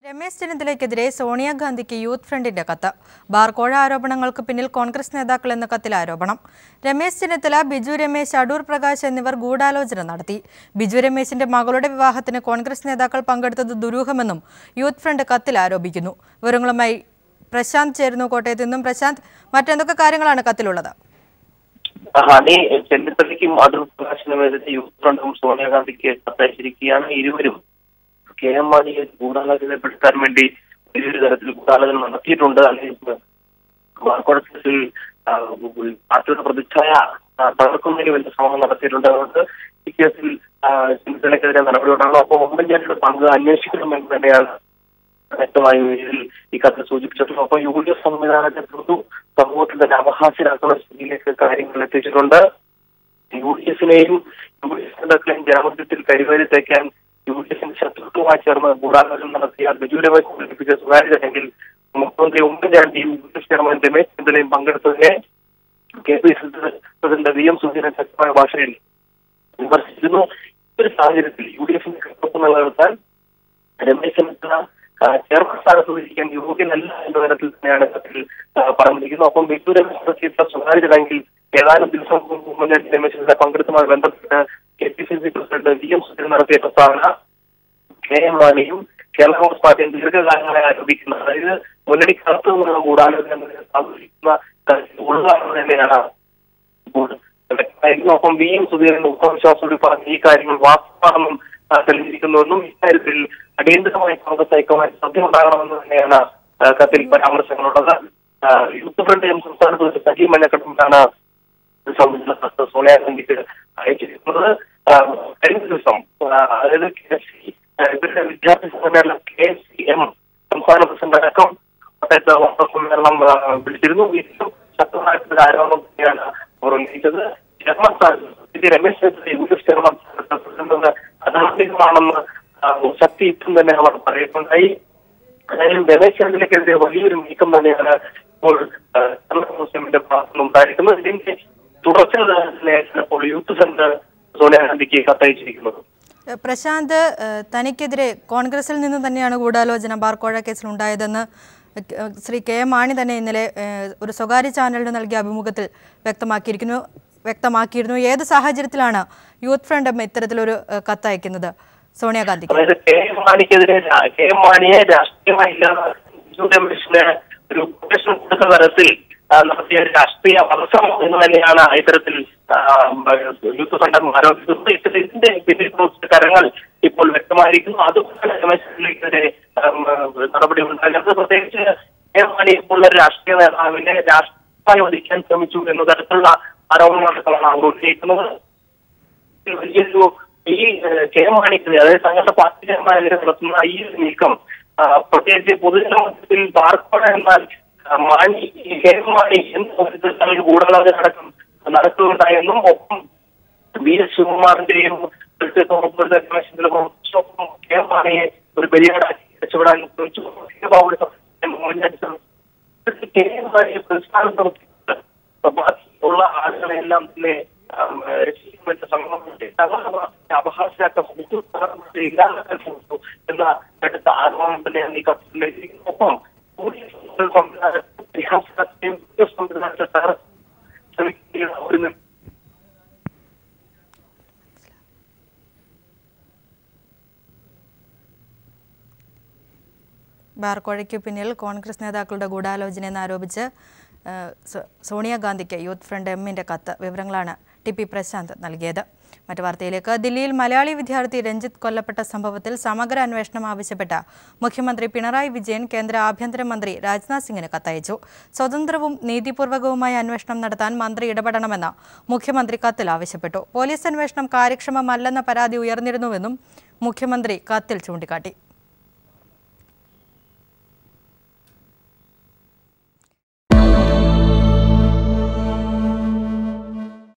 Ramesh ചെന്നിത്തലയ്ക്കെതിരെ സോണിയാഗാന്ധിക്ക് youth ഫ്രണ്ടിന്റെ കത്ത് ബാർക്കോഴ ആരോപണങ്ങൾക്ക് പിന്നിൽ കോൺഗ്രസ് നേതാക്കൾ എന്ന കത്തിൽ ആരോപണം രമേശ് ചെന്നിത്തല ബിജു രമേശ് അടൂർ പ്രകാശ് എന്നിവർ ഗൂഢാലോചന നടത്തി ബിജു രമേശിന്റെ മകളുടെ വിവാഹത്തിന് കോൺഗ്രസ് നേതാക്കൾ പങ്കെടുത്തത് ദുരൂഹമെന്നും യൂത്ത് ഫ്രണ്ട് കത്തിൽ ആരോപിക്കുന്നു വിവരങ്ങളുമായി പ്രശാന്ത് ചേരുന്നു കോട്ടയത്ത് നിന്നും പ്രശാന്ത് മറ്റെന്തൊക്കെ കാര്യങ്ങളാണ് കത്തിലുള്ളത് ഹണി ചെന്നിത്തലയ്ക്കും അടൂർ പ്രകാശനുമെതിരെ യൂത്ത് ഫ്രണ്ടും സോണിയാഗാന്ധിക്ക് കത്തയച്ചിരിക്കുകയാണ് ഇരുവരും കെ എം മാണിയെ ഗൂഢാലോചനപ്പെടുത്താൻ വേണ്ടി വലിയൊരു തരത്തിൽ ഗൂഢാലോചന നടത്തിയിട്ടുണ്ട് അല്ലെങ്കിൽ മാർക്കോട് കേസിൽ ആ, പാർട്ടിയുടെ പ്രതിച്ഛായ ആ, തകർക്കുന്നതിന് വേണ്ടി ശ്രമം നടത്തിയിട്ടുണ്ട് അതുകൊണ്ട് ഈ കേസിൽ ആ, ചെന്നിത്തലയ്ക്കെതിരെ നടപടി ഉണ്ടാകണം അപ്പോൾ ഉമ്മൻചാണ്ടിയുടെ പങ്ക് അന്വേഷിക്കണമെന്ന് തന്നെയാണ് വ്യക്തമായും ഇതിൽ ഈ കത്തിൽ സൂചിപ്പിച്ചിട്ടുണ്ട് അപ്പോൾ യു ഡി എഫ് സംവിധാനത്തെ പൊതു സമൂഹത്തിൽ തന്നെ അപഹാസ്യരാക്കുന്ന സ്ഥിതിയിലേക്ക് കാര്യങ്ങൾ എത്തിച്ചിട്ടുണ്ട് യു ഡി എഫിനെയും യു ഡി എഫ് നേതാക്കളെയും ജനാധിപത്യത്തിൽ കരിവേരി തേക്കാൻ യു ഡി എഫിന്റെ ശത്രുക്കളുമായി ചേർന്ന് ഗൂഢാലോചന നടത്തിയ ബിജു രമേശ് സൂചിപ്പിച്ച സ്വകാര്യതയെങ്കിൽ മുഖ്യമന്ത്രി ഉമ്മൻചാണ്ടിയും U D F chairman Ramesh ചെന്നിത്തലയും പങ്കെടുത്തതിനെ K P C president V M Sudheeran ശക്തമായ ഭാഷയിൽ വിമർശിച്ചിരുന്നു ഈ ഒരു സാഹചര്യത്തിൽ യു ഡി എഫിന്റെ കൃത്യം നിലനിർത്താൻ രമേശ് ചെന്നിത്തല ആ, ചെയർമാൻ സ്ഥാനത്ത് ഇരിക്കാൻ യോഗ്യനല്ല എന്ന തരത്തിൽ തന്നെയാണ് കത്തിൽ ആ, പറഞ്ഞിരിക്കുന്നത് ഒപ്പം ബിജു രമേശ് നടത്തിയിട്ടുള്ള സ്വകാര്യതയെങ്കിൽ ഏതാനും ദിവസം മുമ്പ് ഉമ്മൻചാണ്ടി രമേശ് ചെന്നിത്തല പങ്കെടുത്തുമായി ബന്ധപ്പെട്ട് K P C C president V M Sudheeran നടത്തിയ പ്രസ്താവന കെ എം മാണിയും കേരള കോൺഗ്രസ് പാർട്ടിയും ദീർഘകാലങ്ങളായി ആരോപിക്കുന്നത് അതായത് മുന്നണിക്കകത്ത് നിന്നുള്ള ഗൂഢാലോചന സാധിക്കുന്ന ഉള്ളതാണെന്ന് തന്നെയാണ് വ്യക്തമായിരുന്നു ഒപ്പം വി എം സുധീരൻ ഉപവിശ്വാസത്തോട് പറഞ്ഞ ഈ കാര്യങ്ങൾ വാസ്തവമാണെന്നും ആ, തെളിഞ്ഞിരിക്കുന്നുവെന്നും ഇക്കാര്യത്തിൽ അടിയന്തരമായി കോൺഗ്രസ് ഹൈക്കമാൻഡ് ശ്രദ്ധയുണ്ടാകണമെന്ന് തന്നെയാണ് ആ, കത്തിൽ പരാമർശങ്ങളുള്ളത് ആ, യൂത്ത് ഫ്രണ്ട് എം സംസ്ഥാനത്ത് ഒരു സജീവ് മഞ്ഞക്കെട്ടുമാണ് ഇത് സംബന്ധിച്ച കത്ത് സോണിയാഗാന്ധിക്ക് അയച്ചിരിക്കുന്നത് ആ, കഴിഞ്ഞ ദിവസം ആ, അതായത് കെ സി ഇവരുടെ വിദ്യാർത്ഥി സംഘടന കെ സി എം സംസ്ഥാന പ്രസിഡന്റ് അടക്കം കോട്ടയത്ത് വാർത്താ സമ്മേളനം ആ, വിളിച്ചിരുന്നു ഇതിലും ശക്തമായിട്ടുള്ള ആരോപണം തന്നെയാണ് അവർ ഉന്നയിച്ചത് ചെയർമാൻ സ്ഥാനത്ത് ഇത് Ramesh Chennithala U D F chairman സ്ഥാനത്ത് തുടരുന്നത് അധാർമികമാണെന്ന് ആ, ശക്തിയുക്തം തന്നെ അവർ പറയുന്നുണ്ടായി അതായത് രമേശ് ചെന്നിത്തലയ്ക്കെതിരെ വലിയൊരു നീക്കം തന്നെയാണ് ഇപ്പോൾ ആ, കേരള മുസ്ലിമിന്റെ ഭാഗത്തുനിന്ന് ഉണ്ടായിരിക്കുന്നത് ഇതിന്റെ തുടർച്ച തന്നെ ഇപ്പോൾ യൂത്ത് സെന്റർ സോണിയാഗാന്ധിക്ക് കത്തയച്ചിരിക്കുന്നത് ഏഹ് പ്രശാന്ത് ഏഹ് തനിക്കെതിരെ കോൺഗ്രസിൽ നിന്ന് തന്നെയാണ് ഗൂഢാലോചന ബാർക്കോഴ കേസിൽ ഉണ്ടായതെന്ന് ഏഹ് ശ്രീ കെ എം മാണി തന്നെ ഇന്നലെ ഏഹ് ഒരു സ്വകാര്യ ചാനലിന് നൽകിയ അഭിമുഖത്തിൽ വ്യക്തമാക്കിയിരിക്കുന്നു വ്യക്തമാക്കിയിരുന്നു ഏത് സാഹചര്യത്തിലാണ് യൂത്ത് ഫ്രണ്ട് എം ഇത്തരത്തിലൊരു ഏഹ് കത്തയക്കുന്നത് സോണിയാഗാന്ധിക്ക് അതായത് കെ എം മാണിക്കെതിരെ രാ- കെ എം മാണിയെ രാഷ്ട്രീയമായി ഇല്ലാതാക്കാൻ ബിജു രമേശിന് ഒരു കൊട്ടേഷൻ കൊടുത്ത തരത്തിൽ ആ, നടത്തിയ ഒരു രാഷ്ട്രീയ വധശ്രമം എന്ന് തന്നെയാണ് ഇത്തരത്തിൽ ആ, യൂത്ത് സംഘം ആരോപിക്കുന്നത് ഇത്തരം ഇതിന്റെ പിന്നിൽ പ്രവർത്തിച്ച കരങ്ങൾ ഇപ്പോൾ വ്യക്തമായിരിക്കുന്നു അതുകൊണ്ട് രമേശിനെതിരെ നടപടി ഉണ്ടാകുന്നത് പ്രത്യേകിച്ച് കെ എം മാണി ഇപ്പോൾ ഒരു രാഷ്ട്രീയ നേതാവിനെ രാഷ്ട്രീയമായി വധിക്കാൻ ശ്രമിച്ചു എന്ന തരത്തിലുള്ള ആരോപണങ്ങളാണ് അവർ ഉന്നയിക്കുന്നത് വലിയൊരു ഈ ഏഹ്, കെ എം മാണിക്കെതിരെ അതായത് തങ്ങളുടെ പാർട്ടി ചെയർമാനെതിരെ നടത്തുന്ന ഈ ഒരു നീക്കം ആ, പ്രത്യേകിച്ച് പൊതുജനമധ്യത്തിൽ ബാർക്കോട എന്നാൽ ആ, മാണി ഈ കെ എം മാണി എന്ന ഒരു ഗൂഢാലോചന അടക്കം നടക്കുകയുണ്ടായെന്നും ഒപ്പം വി എസ് ശിവകുമാറിന്റെയും ഒപ്പം കെ എം മാണിയെ ഒരു ബലിയാടാക്കി രക്ഷപ്പെടാൻ ശ്രമിച്ചു കെ ബാബുവിന്റെ സംസ്ഥാനം ഉമ്മൻചാണ്ടി ശ്രമിച്ചു. കെ എം മാണിയെ പ്രതിസ്ഥാനം പ്രവർത്തിക്കുന്നത് ഉള്ള ആളുകളെല്ലാം തന്നെ ആം, രക്ഷിക്കുമെന്ന സംഘടനയുടെ അപഹാസ്യാക്ക ശ്രമിച്ചു തകർന്നിട്ട് ഇല്ലാതാക്കാൻ ശ്രമിച്ചു എന്ന അടുത്ത ആരോപണം തന്നെയാണ് ഈ കത്തിലുണ്ടായിരിക്കുന്നത് ഒപ്പം പോലീസ് സംവിധാനം പരിഹാസത്തെയും പോലീസ് സംവിധാനത്തെ തകർ ശ്രമിക്കുകയാണ് ഒരു നി- ബാർക്കോഴയ്ക്ക് പിന്നിൽ കോൺഗ്രസ് നേതാക്കളുടെ ഗൂഢാലോചനയെന്ന് ആരോപിച്ച് ഏഹ്, സോ- സോണിയാഗാന്ധിക്ക് യൂത്ത് ഫ്രണ്ട് എമ്മിൻ്റെ കത്ത് വിവരങ്ങളാണ് ടി പി പ്രശാന്ത് നൽകിയത് മറ്റു വാർത്തയിലേക്ക് ദില്ലിയിൽ മലയാളി വിദ്യാർത്ഥി രഞ്ജിത്ത് കൊല്ലപ്പെട്ട സംഭവത്തിൽ സമഗ്ര അന്വേഷണം ആവശ്യപ്പെട്ട മുഖ്യമന്ത്രി പിണറായി വിജയൻ കേന്ദ്ര ആഭ്യന്തരമന്ത്രി രാജ്നാഥ് സിംഗിന് കത്തയച്ചു സ്വതന്ത്രവും നീതിപൂർവകവുമായ അന്വേഷണം നടത്താൻ മന്ത്രി ഇടപെടണമെന്ന് മുഖ്യമന്ത്രി കത്തിൽ ആവശ്യപ്പെട്ടു പോലീസ് അന്വേഷണം കാര്യക്ഷമമല്ലെന്ന പരാതി ഉയർന്നിരുന്നുവെന്നും മുഖ്യമന്ത്രി കത്തിൽ ചൂണ്ടിക്കാട്ടി